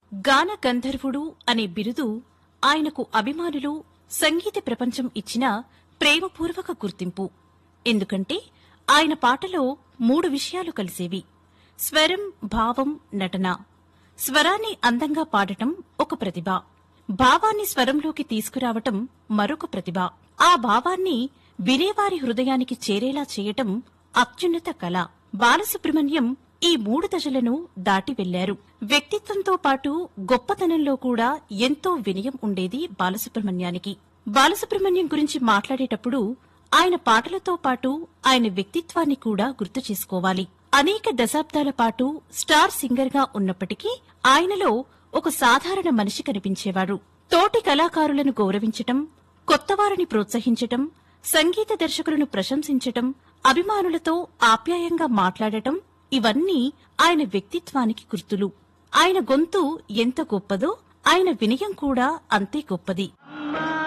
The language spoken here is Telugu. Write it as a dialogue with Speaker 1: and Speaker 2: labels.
Speaker 1: గాన గంధర్వుడు అనే బిరుదు ఆయనకు అభిమానులు సంగీత ప్రపంచం ఇచ్చిన ప్రేమపూర్వక గుర్తింపు ఎందుకంటే ఆయన పాటలో మూడు విషయాలు కలిసేవి స్వరం భావం నటన స్వరాన్ని అందంగా పాడటం ఒక ప్రతిభ భావాన్ని స్వరంలోకి తీసుకురావటం మరొక ప్రతిభ ఆ భావాన్ని వినేవారి హృదయానికి చేరేలా చేయటం అత్యున్నత కళ బాలసుబ్రహ్మణ్యం ఈ మూడు దశలను దాటి వెళ్లారు వ్యక్తిత్వంతో పాటు గొప్పతనంలో కూడా ఎంతో వినయం ఉండేది బాలసుబ్రహ్మణ్యానికి బాలసుబ్రహ్మణ్యం గురించి మాట్లాడేటప్పుడు ఆయన పాటలతో పాటు ఆయన వ్యక్తిత్వాన్ని కూడా గుర్తు చేసుకోవాలి అనేక దశాబ్దాల పాటు స్టార్ సింగర్ గా ఉన్నప్పటికీ ఆయనలో ఒక సాధారణ మనిషి కనిపించేవాడు తోటి కళాకారులను గౌరవించటం కొత్తవారిని ప్రోత్సహించటం సంగీత దర్శకులను ప్రశంసించటం అభిమానులతో ఆప్యాయంగా మాట్లాడటం ఇవన్నీ ఆయన వ్యక్తిత్వానికి గుర్తులు ఆయన గొంతు ఎంత గొప్పదో ఆయన వినయం కూడా అంతే గొప్పది